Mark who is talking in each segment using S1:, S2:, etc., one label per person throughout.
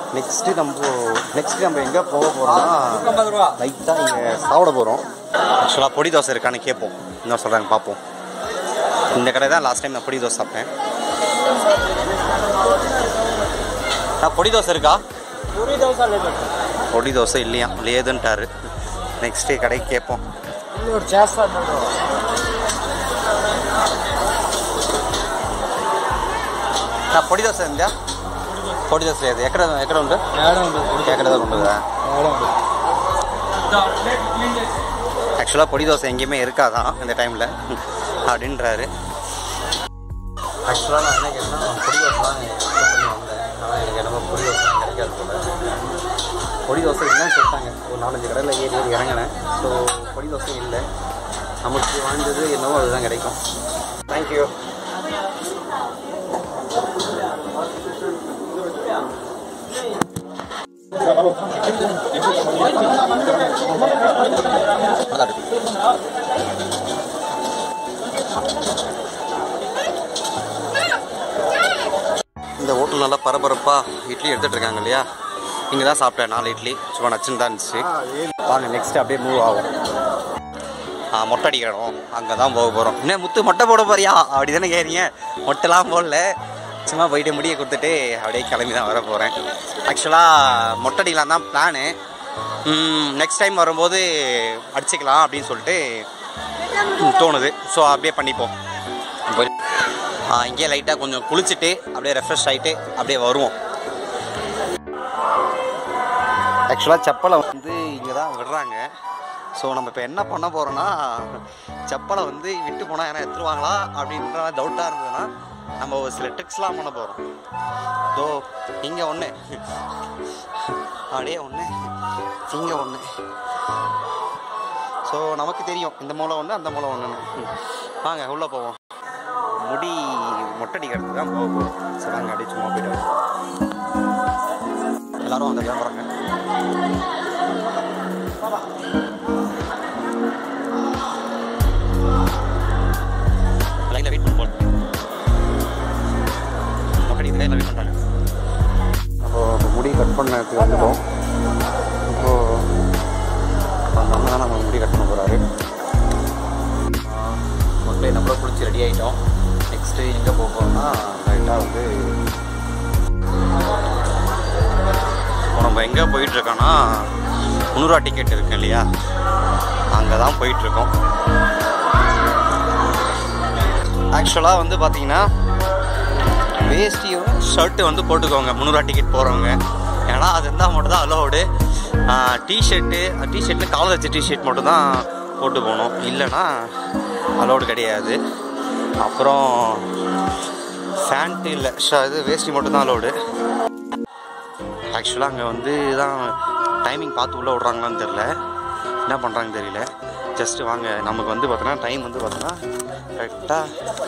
S1: Next நம்ம next நம்ம எங்கே போக போகிறோம்னா லைட்டாக இங்கே சாப்பிட போகிறோம் ஆக்சுவலாக பொடி தோசை இருக்கான்னு கேட்போம் என்ன சொல்கிறாங்க பார்ப்போம் இந்த கடை தான் லாஸ்ட் டைம் நான் பொடி தோசை சாப்பிட்டேன் நான் பொடி தோசை இருக்கா பொடி தோசை இல்லையா లేదంటారు నెక్స్ట్ కடைకి కేపం నా పొడి దోశ ఉందా పొడి దోశ లేదు ఎక్కడ ఎక్కడ ఉండు ఎక్కడ దాకా ఉంటుందా ஆக்சுவலாக பொடி தோசை எங்கேயுமே இருக்காதான் இந்த டைமில் அப்படின்றாரு ஆக்சுவலாக நான் என்ன கேட்டேன்னா பொடி தோசைலாம் expect பண்ணி வந்தேன் ஆனால் எனக்கு என்னமோ பொடி தோசைலாம் கிடைக்காது போல பொடி தோசை இல்லைன்னு சொல்லிட்டாங்க ஒரு நாலஞ்சு கடையில் ஏறி ஏறி இறங்கினேன் ஸோ பொடி தோசை இல்லை நமக்கு வாய்ந்தது என்னவோ அதுதான் கிடைக்கும் தேங்க்யூ இந்த ஹோட்டல் நல்லா பரபரப்பாக இட்லி எடுத்துட்டு இருக்காங்க இல்லையா இங்கே தான் சாப்பிட்டேன் நாலு இட்லி சும்மா நச்சுன்னு தான் இருந்துச்சு வாங்க நெக்ஸ்ட் அப்படியே மூவ் ஆகும் ஆ மொட்டை அடிக்கணும் அங்கே தான் போக போகிறோம் என்ன முத்து மொட்டை போட போறியா அப்படி தானே கேறீங்க மொட்டைலாம் போடல சும்மா போயிட்டு முடிய கொடுத்துட்டு அப்படியே கிளம்பி தான் வர போகிறேன் ஆக்சுவலாக மொட்டை அடிக்கலாம் தான் பிளானு நெக்ஸ்ட் டைம் வரும்போது அடிச்சுக்கலாம் அப்படின்னு சொல்லிட்டு ம், தோணுது ஸோ அப்படியே பண்ணிப்போம் போய் ஆ, இங்கேயே லைட்டாக கொஞ்சம் குளிச்சுட்டு அப்படியே ரெஃப்ரெஷ் ஆகிட்டு அப்படியே வருவோம் ஆக்சுவலாக செப்பலை வந்து இங்கே தான் விடுறாங்க ஸோ நம்ம இப்போ என்ன பண்ண போகிறோன்னா செப்பலை வந்து விட்டு போனால் யாரும் எடுத்துருவாங்களா அப்படின்ற டவுட்டாக இருந்ததுன்னா நம்ம ஒரு சில ட்ரிக்ஸ்லாம் பண்ண போகிறோம் தோ இங்கே ஒன்று அப்படியே ஒன்று இங்கே ஒன்று ஸோ நமக்கு தெரியும் இந்த மூளை ஒன்று அந்த மூளை ஒன்றுன்னு வாங்க உள்ளே போவோம் முடி மொட்டடிக்கிறதுக்கு தான் போக போகிறோம் சரி வாங்க அப்படியே சும்மா போயிட்டு வரோம். எல்லாரும் அங்கே கிளம்புறாங்க லைனில் வெயிட் பண்ண போகிறோம் மொட்டடிக்கிறதுக்கு எல்லாம் வெயிட் பண்ணுறாங்க நம்ம முடி கட் பண்ணதுக்கு வந்துட்டோம் இப்போ அந்த அண்ணன் தான் நம்ம முடி கட் பண்ண போகிறாரு மக்களே நம்மளும் குளிச்சு ரெடி ஆகிட்டோம் நெக்ஸ்ட்டு எங்கே போக போகிறோம்னா லைட்டாக வந்து இப்போ நம்ம எங்கே போயிட்டுருக்கோன்னா முந்நூறுவா டிக்கெட் இருக்கு இல்லையா அங்கே தான் போயிட்டுருக்கோம் ஆக்சுவலாக வந்து பார்த்தீங்கன்னா வேஷ்டியும் ஷர்ட்டு வந்து போட்டுக்கோங்க முந்நூறுவா டிக்கெட் போகிறவங்க ஏன்னா அது இருந்தால் மட்டும் தான் அலோடு டிஷர்ட்டு டிஷர்ட்டில் காலர் வச்ச டிஷர்ட் மட்டும் தான் போட்டு போகணும் இல்லைன்னா அலோடு கிடையாது அப்புறம் ஃபேண்ட்டு இல்லை ஷ இது வேஷ்டி மட்டும் தான் அலோடு ஆக்சுவலாக அங்கே வந்து தான் டைமிங் பார்த்து உள்ளே விட்றாங்களான்னு தெரில என்ன பண்ணுறாங்கன்னு தெரியல ஜஸ்ட்டு வாங்க நமக்கு வந்து பார்த்தோன்னா டைம் வந்து பார்த்தோன்னா கரெக்டாக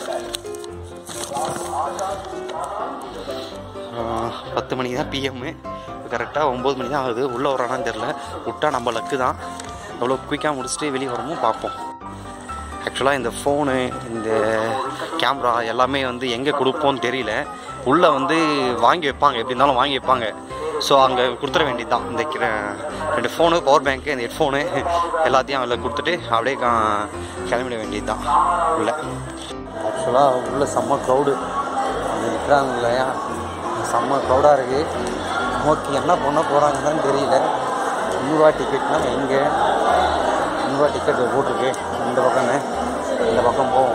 S1: பத்து மணிக்கு தான் பிஎம்மு கரெக்டாக ஒம்பது மணி தான் ஆகுது உள்ளே வரானான்னு தெரில விட்டா நம்ம லக்கு தான் எவ்வளோ குயிக்காக முடிச்சுட்டு வெளியே வரமோ பார்ப்போம் ஆக்சுவலாக இந்த ஃபோனு இந்த கேமரா எல்லாமே வந்து எங்கே கொடுப்போம்னு தெரியல உள்ளே வந்து வாங்கி வைப்பாங்க எப்படி இருந்தாலும் வாங்கி வைப்பாங்க ஸோ அங்கே கொடுத்துட வேண்டியது தான் இந்த கிர- ரெண்டு ஃபோனு பவர் பேங்க்கு இந்த ஹெட்ஃபோனு எல்லாத்தையும் அதில் கொடுத்துட்டு அப்படியே கா- கிளம்பிட வேண்டியது தான் உள்ளே ஆக்சுவலாக உள்ள செம்ம க்ரௌடு அங்கே நிற்கிறாங்க இல்லையா செம்ம க்ரௌடாக இருக்குது நமக்கு என்ன பண்ண போகிறாங்கன்னு தெரியல முந்நூறுவா டிக்கெட்னா எங்கே முந்நூறுவா டிக்கெட் போட்டிருக்கு இந்த பக்கமே இந்த பக்கம் போவோம்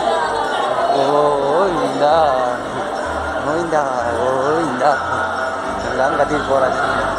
S1: ஓ இந்தா நோய்ந்தா ஓ இந்தா எல்லாரும் கத்திட்டு போகிறாங்க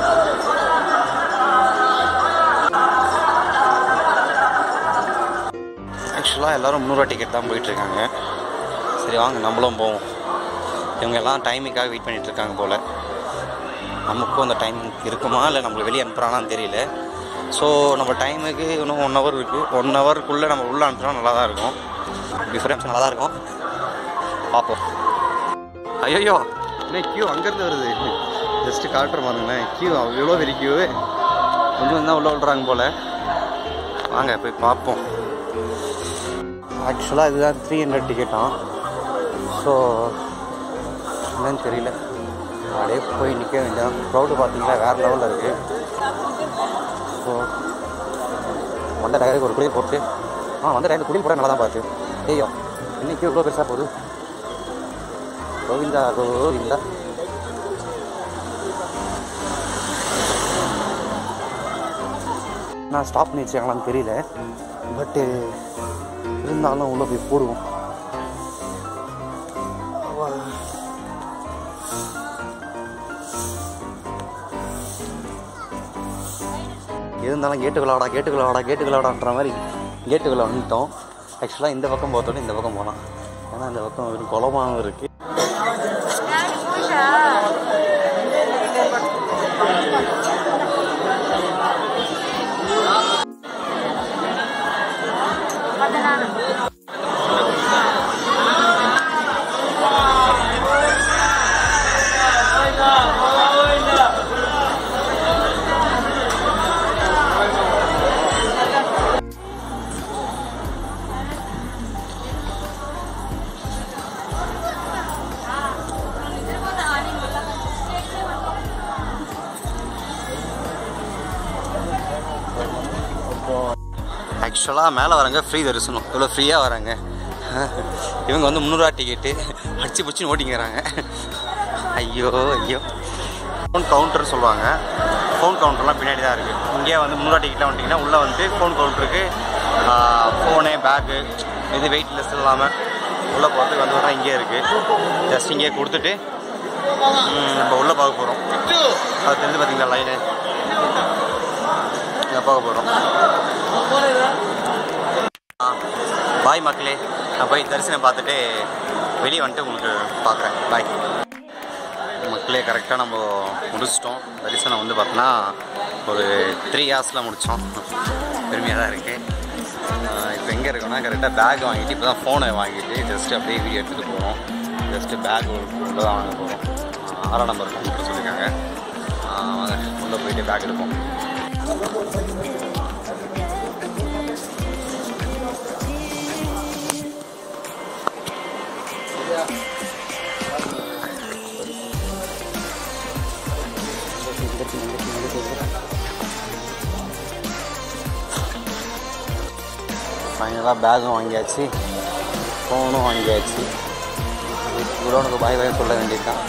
S1: ஆக்சுவலாக எல்லாரும் முந்நூறுவா டிக்கெட் தான் போயிட்டுருக்காங்க சரி வாங்க நம்மளும் போவோம் இவங்க எல்லாம் டைமிங்காக வெயிட் பண்ணிட்டு இருக்காங்க போல் நமக்கும் அந்த டைம் இருக்குமா இல்லை நம்மளை வெளியே அனுப்புகிறானான்னு தெரியல ஸோ நம்ம டைமுக்கு இன்னும் ஒன் ஹவர் இருக்குது ஒன் ஹவருக்குள்ளே நம்ம உள்ளே அனுப்புனா நல்லா தான் இருக்கும் டிஃப்ரென்ஸ் நல்லா தான் இருக்கும் பார்ப்போம் ஐயோ என்ன கியூ அங்கேருந்து வருது ஜஸ்ட்டு காட்டுற பாருங்களேன் கியூ எவ்வளோ பெரிய கியூ கொஞ்சம் தான் உள்ளே விட்றாங்க போல் வாங்க போய் பார்ப்போம் ஆக்சுவலாக இதுதான் த்ரீ ஹண்ட்ரட் டிக்கெட்டாம் ஸோ என்னன்னு தெரியல அப்படியே போய் நிற்க வேண்டியதான் க்ரௌடு பார்த்தீங்களா வேறு லெவலில் இருக்குது ஸோ வந்த டயருக்கு ஒரு குளிர் போட்டு ஆ வந்த டயருக்கு குளிர் போட நல்லா தான் பார்த்து ஐயோ இன்னைக்கு இவ்வளோ பெருசாக போகுது கோவிந்தா கோவிந்தா நான் ஸ்டாப் பண்ணி வச்சாங்களான்னு தெரியல பட்டு இருந்தாலும் உள்ளே போய் போடுவோம் இருந்தாலும் கேட்டுக்குள்ள வாடா கேட்டுக்குள்ள வாடா கேட்டுக்குள்ள வாடான்ற மாதிரி கேட்டுக்குள்ள வந்துட்டோம் ஆக்சுவலாக இந்த பக்கம் போகிறதோட இந்த பக்கம் போகலாம் ஏன்னா இந்த பக்கம் வெறும் குளமாகவும் இருக்குது ஆக்சுவலாக மேலே வரங்க ஃப்ரீ தரிசனம் இவ்வளோ ஃப்ரீயாக வராங்க இவங்க வந்து முந்நூறுவா டிக்கெட்டு அடிச்சு பிடிச்சி ஓட்டிங்கிறாங்க ஐயோ ஐயோ ஃபோன் கவுண்டர் சொல்லுவாங்க ஃபோன் கவுண்டர்லாம் பின்னாடி தான் இருக்குது இங்கே வந்து முந்நூறுவா டிக்கெட்லாம் வந்துட்டிங்கன்னா உள்ளே வந்து ஃபோன் கவுண்டருக்கு ஃபோனு பேக்கு இது வெயிட்லெஸ் இல்லாமல் உள்ளே போகிறதுக்கு வந்து பார்த்தா இங்கே இருக்குது ஜஸ்ட் இங்கே கொடுத்துட்டு ம், நம்ம உள்ளே பார்க்க போகிறோம் அது தெரிஞ்சு பார்த்தீங்களா லைனு இங்கே பார்க்க போகிறோம் பாய் மக்களே நான் போய் தரிசனம் பார்த்துட்டு வெளியே வந்துட்டு உங்களுக்கு பார்க்குறேன் பாய் மக்களே கரெக்டாக நம்ம முடிச்சிட்டோம் தரிசனம் வந்து பார்த்தோன்னா ஒரு த்ரீ ஹார்ஸில் முடித்தோம் பெருமையாக தான் இருக்குது இப்போ எங்கே இருக்கோம்னா கரெக்டாக பேக் வாங்கிட்டு இப்போ தான் ஃபோனை வாங்கிட்டு ஜஸ்ட் அப்படியே வீடியோ எடுத்துகிட்டு போகிறோம் ஜஸ்ட்டு பேக் உள்ள தான் வாங்க போகிறோம் ஆறாம் நம்பர் கவுண்டர் சொல்லியிருக்காங்க ஆ, வாங்க உள்ளே போயிட்டு பேக் எடுப்போம் ஃபைனலாக பேகும் வாங்கியாச்சு ஃபோனும் வாங்கியாச்சு குடோனுக்கு பாய் பாய் சொல்ல வேண்டியதுதான்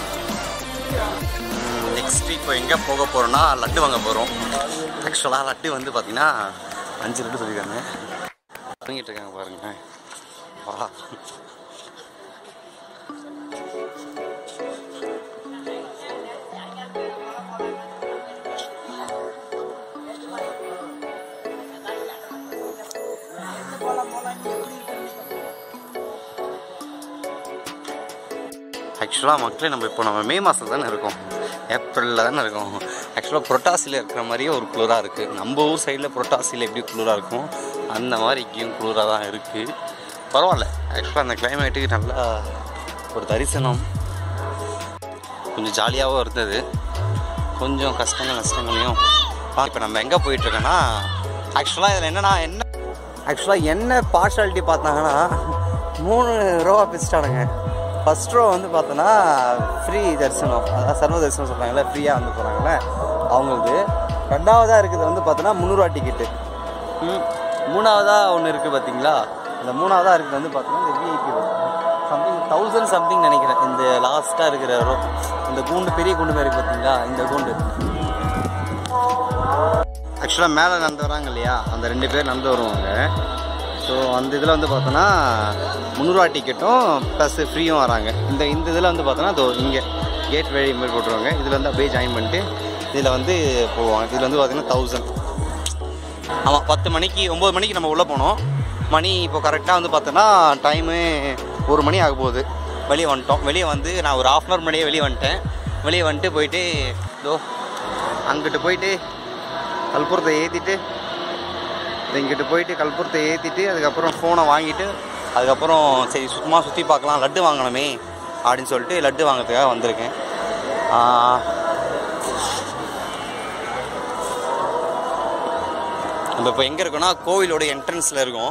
S1: நெக்ஸ்ட் இப்போ எங்கே போக போகிறோம்னா லட்டு வாங்க போகிறோம் ஆக்சுவலாக லட்டு வந்து பார்த்தீங்கன்னா அஞ்சு லட்டு சொல்லியிருக்காங்க தூங்கிட்டு இருக்காங்க பாருங்க வா ஆக்சுவலாக மக்களே நம்ம இப்போ நம்ம மே மாதம் தானே இருக்கோம் ஏப்ரலில் தானே இருக்கோம் ஆக்சுவலாக புரட்டாசியில் இருக்கிற மாதிரியே ஒரு குளிராக இருக்குது நம்ம ஊர் சைடில் புரட்டாசியில் எப்படி குளிராக இருக்கும் அந்த மாதிரி இங்கேயும் குளிராக தான் இருக்குது பரவாயில்ல ஆக்சுவலாக அந்த கிளைமேட்டுக்கு நல்லா ஒரு தரிசனம் கொஞ்சம் ஜாலியாகவும் இருந்தது கொஞ்சம் கஷ்டங்கள் நஷ்டங்களையும் இப்போ நம்ம எங்கே போயிட்டுருக்கோன்னா ஆக்சுவலாக இதில் என்னன்னா என்ன ஆக்சுவலாக என்ன பார்ஷாலிட்டி பார்த்தாங்கன்னா மூணு ரோவாக பிரிச்சிட்டானுங்க ஃபஸ்ட் ரோ வந்து பார்த்தோன்னா ஃப்ரீ தரிசனம் அதாவது சர்வ தரிசனம் சொல்கிறாங்களே ஃப்ரீயாக வந்து போகிறாங்களே அவங்களுக்கு ரெண்டாவதாக இருக்குது வந்து பார்த்தோன்னா முந்நூறுவா டிக்கெட்டு ம் மூணாவதாக ஒன்று இருக்குது பார்த்தீங்களா இந்த மூணாவதாக இருக்குது வந்து பார்த்தோன்னா இந்த VIP row something thousand something நினைக்கிறேன் இந்த லாஸ்ட்டாக இருக்கிற ரோ இந்த கூண்டு பெரிய கூண்டு மாதிரி இருக்கு பார்த்தீங்களா இந்த கூண்டு ஆக்சுவலாக மேலே நடந்து வராங்க இல்லையா அந்த ரெண்டு பேர் நடந்து வருவாங்க ஸோ அந்த இதில் வந்து பார்த்தோன்னா முந்நூறுவா டிக்கெட்டும் ப்ளஸ் ஃப்ரீயும் வராங்க இந்த இந்த இதில் வந்து பார்த்தோன்னா இதோ இங்கே கேட் வழி மாதிரி போட்டுருவாங்க இதில் வந்து அப்படியே ஜாயின் பண்ணிட்டு இதில் வந்து போவாங்க இதில் வந்து பார்த்தீங்கன்னா தௌசண்ட் ஆமாம் பத்து மணிக்கு ஒம்பது மணிக்கு நம்ம உள்ளே போனோம் மணி இப்போ கரெக்டாக வந்து பார்த்தோன்னா டைமு ஒரு மணி ஆக போகுது வெளியே வந்துட்டோம் வெளியே வந்து நான் ஒரு ஆஃப் அன் ஹவர் முன்னாடியே வெளியே வந்துட்டேன் வெளியே வந்துட்டு போயிட்டு இதோ அங்கிட்டு போயிட்டு கல்புரத்தை ஏற்றிட்டு இங்கிட்டு போயிட்டு கல்புரத்தை ஏற்றிட்டு அதுக்கப்புறம் ஃபோனை வாங்கிட்டு அதுக்கப்புறம் சரி சுத்தமாக சுற்றி பார்க்கலாம் லட்டு வாங்கணுமே அப்படின்னு சொல்லிட்டு லட்டு வாங்குறதுக்காக வந்திருக்கேன் ஆஹ், நம்ம இப்போ எங்கே இருக்கோம்னா கோவிலோட என்ட்ரன்ஸில் இருக்கோம்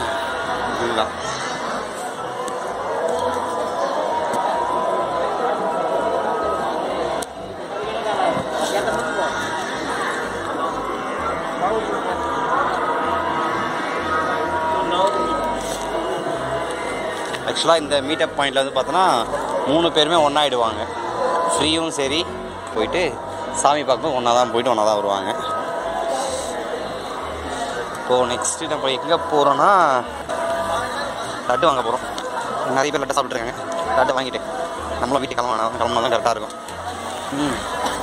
S1: இதுதான் ஆக்சுவலாக இந்த மீட்டப் பாயிண்டில் வந்து பார்த்தோன்னா மூணு பேருமே ஒன்றாயிடுவாங்க ஃப்ரீயும் சரி போயிட்டு சாமி பார்க்கும்போது ஒன்றா தான் போயிட்டு ஒன்றா தான் வருவாங்க இப்போது நெக்ஸ்ட்டு நம்ம எங்கே போகிறோன்னா லட்டு வாங்க போகிறோம் நிறைய பேர் லட்டு சாப்பிட்ருக்காங்க லட்டு வாங்கிட்டு நம்மளும் வீட்டுக்கு கிளம்ப வேணாம் கிளம்புனா தான் கரெக்டாக இருக்கும் ம்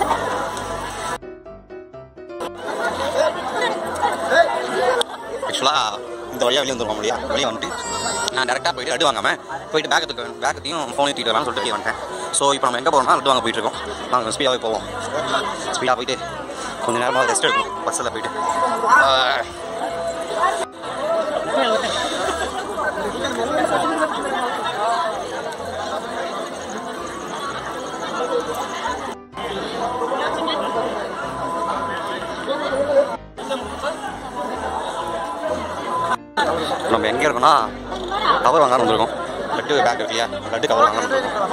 S1: ஆக்சுவலாக இந்த வழியாக வெளியே வந்துருவோம் முடியா வெளியே வந்துட்டு நான் டேரெக்டாக போயிட்டு லட்டு வாங்காமல் போயிட்டு பேக்கத்துக்கு பேக்கத்தையும் ஃபோன் தூக்கிட்டு வரலாம்னு சொல்லிட்டு வெளியே வந்துட்டேன் ஸோ இப்போ நம்ம எங்கே போகிறோம்னா லட்டு வாங்க போயிட்டு இருக்கோம் நாங்கள் ஸ்பீடாகவே போவோம் ஸ்பீடாக போயிட்டு கொஞ்சம் நேரமாக ரெஸ்ட் எடுக்கணும் பஸ்ஸில் போயிட்டு ஆஹ். நம்ம எங்கே இருக்கோம்னா கவர் வாங்க வந்திருக்கோம் லட்டு பேக் இருக்கு இல்லையா லட்டு கவர் வாங்க வந்திருக்கோம்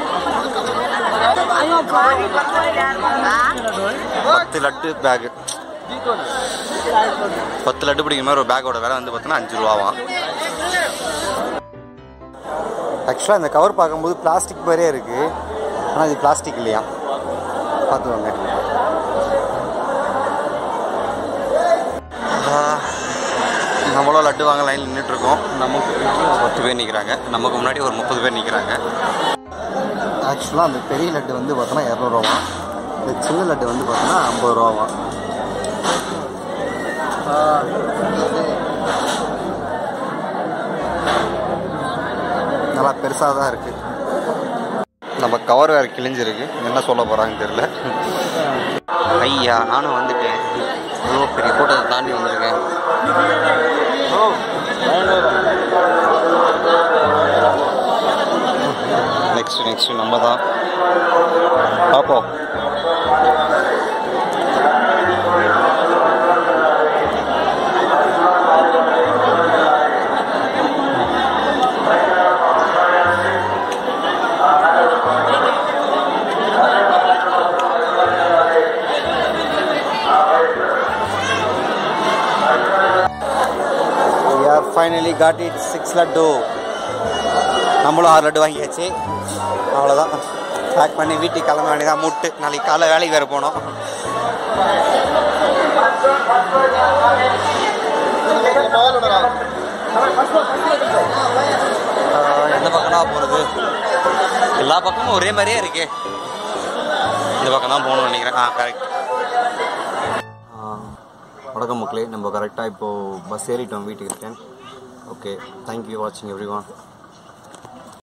S1: பத்து லட்டு பேக்கு பத்து லட்டு பிடிக்கிற மாதிரி ஒரு பேக்கோட விலை வந்து பார்த்தோன்னா அஞ்சு ரூபாவாம் ஆக்சுவலாக இந்த கவர் பார்க்கும்போது பிளாஸ்டிக் மாதிரியே இருக்குது ஆனால் இது பிளாஸ்டிக் இல்லையா பார்த்துக்கோங்க நம்மளும் லட்டு வாங்க லைனில் நின்றுட்டுருக்கோம் நமக்கு பத்து பேர் நிற்கிறாங்க நமக்கு முன்னாடி ஒரு முப்பது பேர் நிற்கிறாங்க ஆக்சுவலாக அந்த பெரிய லட்டு வந்து பார்த்தோன்னா இரநூறுவா இந்த சின்ன லட்டு வந்து பார்த்தோன்னா ஐம்பது ரூபாவா நல்லா பெருசாக தான் இருக்குது நம்ம கவர் வேறு கிழிஞ்சிருக்கு என்ன சொல்ல போகிறாங்கன்னு தெரியல ஐயா நானும் வந்துட்டேன் இவ்வளோ பெரிய கூட்டத்தை தாண்டி வந்திருக்கேன் நெக்ஸ்ட் நெக்ஸ்ட் நம்ம தான் பார்ப்போம் we are finally got it six லட்டு நம்மளும் ஆறு லட்டு வாங்கியாச்சு அவ்வளோதான் பேக் பண்ணி வீட்டுக்கு கிளம்ப வேண்டியதான் முட்டு நாளைக்கு காலை வேலைக்கு வேறு போனோம் ஆஹ், எந்த பக்கம்னா போகிறது எல்லா பக்கமும் ஒரே மாதிரியே இருக்கு இந்த பக்கம் தான் போகணும்னு நினைக்கிறேன் ஆ கரெக்ட் வணக்கம் மக்களே நம்ம கரெக்டாக இப்போது பஸ் ஏறிட்டோம் வீட்டுக்கு இருக்கேன் ஓகே தேங்க்யூ வாட்சிங் எவ்ரி ஒன்